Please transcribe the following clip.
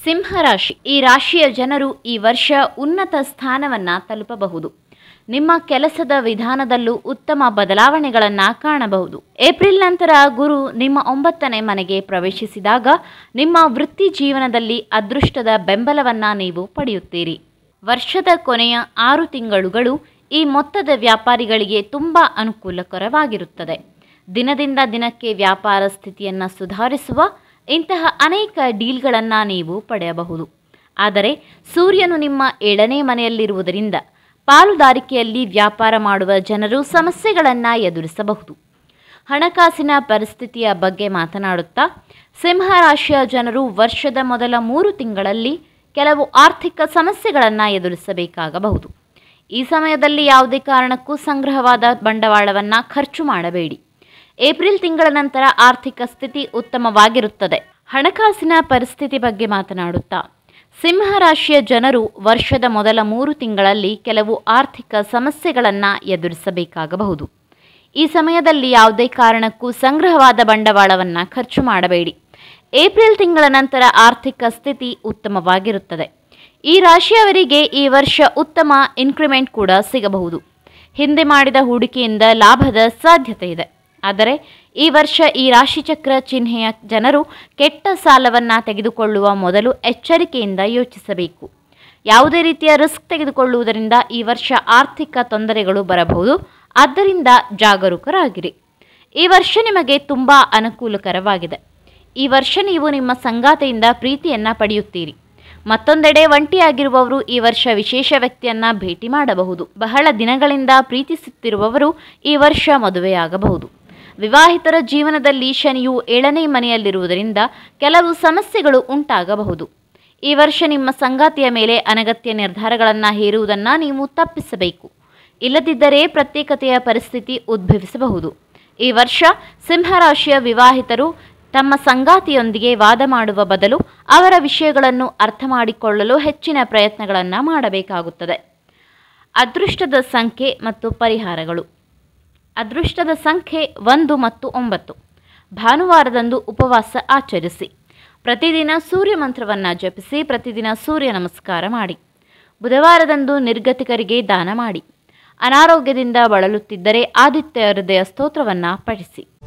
ಸಿಂಹರಾಶಿ ಈ ರಾಶಿಯ ಜನರು ಈ ವರ್ಷ ಉನ್ನತ ಸ್ಥಾನವನ್ನು ತಲುಪಬಹುದು ನಿಮ್ಮ ಕೆಲಸದ ವಿಧಾನದಲ್ಲೂ ಉತ್ತಮ ಬದಲಾವಣೆಗಳನ್ನು ಕಾಣಬಹುದು ಏಪ್ರಿಲ್ ನಂತರ ಗುರು ನಿಮ್ಮ ಒಂಬತ್ತನೇ ಮನೆಗೆ ಪ್ರವೇಶಿಸಿದಾಗ ನಿಮ್ಮ ವೃತ್ತಿ ಜೀವನದಲ್ಲಿ ಅದೃಷ್ಟದ ಬೆಂಬಲವನ್ನು ನೀವು ಪಡೆಯುತ್ತೀರಿ ವರ್ಷದ ಕೊನೆಯ ಆರು ತಿಂಗಳುಗಳು ಈ ಮೊತ್ತದ ವ್ಯಾಪಾರಿಗಳಿಗೆ ತುಂಬ ಅನುಕೂಲಕರವಾಗಿರುತ್ತದೆ ದಿನದಿಂದ ದಿನಕ್ಕೆ ವ್ಯಾಪಾರ ಸ್ಥಿತಿಯನ್ನು ಸುಧಾರಿಸುವ ಇಂತಹ ಅನೇಕ ಡೀಲ್ಗಳನ್ನು ನೀವು ಪಡೆಯಬಹುದು ಆದರೆ ಸೂರ್ಯನು ನಿಮ್ಮ ಏಳನೇ ಮನೆಯಲ್ಲಿರುವುದರಿಂದ ಪಾಲುದಾರಿಕೆಯಲ್ಲಿ ವ್ಯಾಪಾರ ಮಾಡುವ ಜನರು ಸಮಸ್ಯೆಗಳನ್ನು ಎದುರಿಸಬಹುದು ಹಣಕಾಸಿನ ಪರಿಸ್ಥಿತಿಯ ಬಗ್ಗೆ ಮಾತನಾಡುತ್ತಾ ಸಿಂಹರಾಶಿಯ ಜನರು ವರ್ಷದ ಮೊದಲ ಮೂರು ತಿಂಗಳಲ್ಲಿ ಕೆಲವು ಆರ್ಥಿಕ ಸಮಸ್ಯೆಗಳನ್ನು ಎದುರಿಸಬೇಕಾಗಬಹುದು ಈ ಸಮಯದಲ್ಲಿ ಯಾವುದೇ ಕಾರಣಕ್ಕೂ ಸಂಗ್ರಹವಾದ ಬಂಡವಾಳವನ್ನು ಖರ್ಚು ಮಾಡಬೇಡಿ ಏಪ್ರಿಲ್ ತಿಂಗಳ ನಂತರ ಆರ್ಥಿಕ ಸ್ಥಿತಿ ಉತ್ತಮವಾಗಿರುತ್ತದೆ ಹಣಕಾಸಿನ ಪರಿಸ್ಥಿತಿ ಬಗ್ಗೆ ಮಾತನಾಡುತ್ತಾ ಸಿಂಹರಾಶಿಯ ಜನರು ವರ್ಷದ ಮೊದಲ ಮೂರು ತಿಂಗಳಲ್ಲಿ ಕೆಲವು ಆರ್ಥಿಕ ಸಮಸ್ಯೆಗಳನ್ನು ಎದುರಿಸಬೇಕಾಗಬಹುದು ಈ ಸಮಯದಲ್ಲಿ ಯಾವುದೇ ಕಾರಣಕ್ಕೂ ಸಂಗ್ರಹವಾದ ಬಂಡವಾಳವನ್ನು ಖರ್ಚು ಮಾಡಬೇಡಿ ಏಪ್ರಿಲ್ ತಿಂಗಳ ನಂತರ ಆರ್ಥಿಕ ಸ್ಥಿತಿ ಉತ್ತಮವಾಗಿರುತ್ತದೆ ಈ ರಾಶಿಯವರಿಗೆ ಈ ವರ್ಷ ಉತ್ತಮ ಇನ್ಕ್ರಿಮೆಂಟ್ ಕೂಡ ಸಿಗಬಹುದು ಹಿಂದೆ ಮಾಡಿದ ಹೂಡಿಕೆಯಿಂದ ಲಾಭದ ಸಾಧ್ಯತೆ ಇದೆ ಆದರೆ ಈ ವರ್ಷ ಈ ರಾಶಿಚಕ್ರ ಚಿಹ್ನೆಯ ಜನರು ಕೆಟ್ಟ ಸಾಲವನ್ನು ತೆಗೆದುಕೊಳ್ಳುವ ಮೊದಲು ಎಚ್ಚರಿಕೆಯಿಂದ ಯೋಚಿಸಬೇಕು ಯಾವುದೇ ರೀತಿಯ ರಿಸ್ಕ್ ತೆಗೆದುಕೊಳ್ಳುವುದರಿಂದ ಈ ವರ್ಷ ಆರ್ಥಿಕ ತೊಂದರೆಗಳು ಬರಬಹುದು ಆದ್ದರಿಂದ ಜಾಗರೂಕರಾಗಿರಿ ಈ ವರ್ಷ ನಿಮಗೆ ತುಂಬ ಅನುಕೂಲಕರವಾಗಿದೆ ಈ ವರ್ಷ ನೀವು ನಿಮ್ಮ ಸಂಗಾತಿಯಿಂದ ಪ್ರೀತಿಯನ್ನು ಪಡೆಯುತ್ತೀರಿ ಮತ್ತೊಂದೆಡೆ ಒಂಟಿಯಾಗಿರುವವರು ಈ ವರ್ಷ ವಿಶೇಷ ವ್ಯಕ್ತಿಯನ್ನ ಭೇಟಿ ಮಾಡಬಹುದು ಬಹಳ ದಿನಗಳಿಂದ ಪ್ರೀತಿಸುತ್ತಿರುವವರು ಈ ವರ್ಷ ಮದುವೆಯಾಗಬಹುದು ವಿವಾಹಿತರ ಜೀವನದಲ್ಲಿ ಶನಿಯು ಏಳನೇ ಮನೆಯಲ್ಲಿರುವುದರಿಂದ ಕೆಲವು ಸಮಸ್ಯೆಗಳು ಉಂಟಾಗಬಹುದು ಈ ವರ್ಷ ನಿಮ್ಮ ಸಂಗಾತಿಯ ಮೇಲೆ ಅನಗತ್ಯ ನಿರ್ಧಾರಗಳನ್ನು ಹೇರುವುದನ್ನು ನೀವು ತಪ್ಪಿಸಬೇಕು ಇಲ್ಲದಿದ್ದರೆ ಪ್ರತ್ಯೇಕತೆಯ ಪರಿಸ್ಥಿತಿ ಉದ್ಭವಿಸಬಹುದು ಈ ವರ್ಷ ಸಿಂಹರಾಶಿಯ ವಿವಾಹಿತರು ತಮ್ಮ ಸಂಗಾತಿಯೊಂದಿಗೆ ವಾದ ಮಾಡುವ ಬದಲು ಅವರ ವಿಷಯಗಳನ್ನು ಅರ್ಥ ಮಾಡಿಕೊಳ್ಳಲು ಹೆಚ್ಚಿನ ಪ್ರಯತ್ನಗಳನ್ನು ಮಾಡಬೇಕಾಗುತ್ತದೆ ಅದೃಷ್ಟದ ಸಂಖ್ಯೆ ಮತ್ತು ಪರಿಹಾರಗಳು ಅದೃಷ್ಟದ ಸಂಖ್ಯೆ ಒಂದು ಮತ್ತು ಒಂಬತ್ತು ಭಾನುವಾರದಂದು ಉಪವಾಸ ಆಚರಿಸಿ ಪ್ರತಿದಿನ ಸೂರ್ಯ ಮಂತ್ರವನ್ನು ಜಪಿಸಿ ಪ್ರತಿದಿನ ಸೂರ್ಯ ನಮಸ್ಕಾರ ಮಾಡಿ ಬುಧವಾರದಂದು ನಿರ್ಗತಿಕರಿಗೆ ದಾನ ಮಾಡಿ ಅನಾರೋಗ್ಯದಿಂದ ಬಳಲುತ್ತಿದ್ದರೆ ಆದಿತ್ಯ ಹೃದಯ ಸ್ತೋತ್ರವನ್ನು ಪಠಿಸಿ